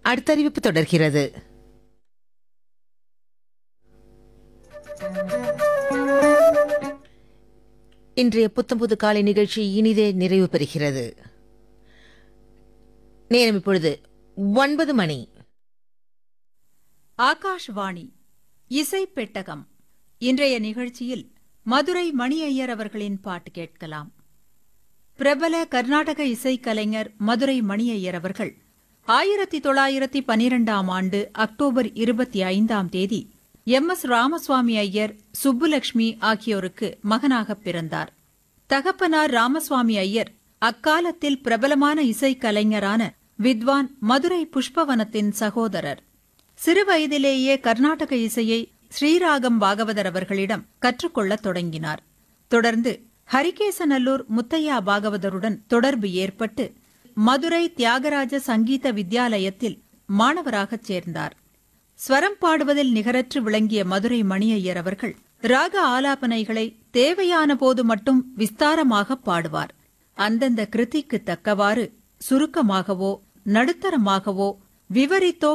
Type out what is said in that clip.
அடுத்த அறிவிப்பு தொடர்கிறது இன்றைய புத்தம்புது காலை நிகழ்ச்சி இனிதே நிறைவு பெறுகிறது நேரம் இப்பொழுது ஒன்பது மணி ஆகாஷ்வாணி இசை பெட்டகம் இன்றைய நிகழ்ச்சியில் மதுரை மணி ஐயர் அவர்களின் பாட்டு கேட்கலாம் பிரபல கர்நாடக இசைக்கலைஞர் மதுரை மணி ஐயர் அவர்கள் ஆயிரத்தி தொள்ளாயிரத்தி பனிரெண்டாம் ஆண்டு அக்டோபர் இருபத்தி ஐந்தாம் தேதி எம் எஸ் ராமசுவாமி ஐயர் சுப்புலட்சுமி ஆகியோருக்கு மகனாகப் பிறந்தார் தகப்பனார் ராமசுவாமி ஐயர் அக்காலத்தில் பிரபலமான இசைக்கலைஞரான வித்வான் மதுரை புஷ்பவனத்தின் சகோதரர் சிறுவயதிலேயே கர்நாடக இசையை ஸ்ரீராகம் பாகவதர் அவர்களிடம் கற்றுக்கொள்ளத் தொடங்கினார் தொடர்ந்து ஹரிகேசநல்லூர் முத்தையா பாகவதருடன் தொடர்பு ஏற்பட்டு மதுரை தியாகராஜ சங்கீத வித்யாலயத்தில் மாணவராகச் சேர்ந்தார் ஸ்வரம் பாடுவதில் நிகரற்று விளங்கிய மதுரை மணியையர் அவர்கள் ராக ஆலாபனைகளை தேவையான போது மட்டும் விஸ்தாரமாக பாடுவார் அந்தந்த கிருதிக்கு தக்கவாறு சுருக்கமாகவோ நடுத்தரமாகவோ விவரித்தோ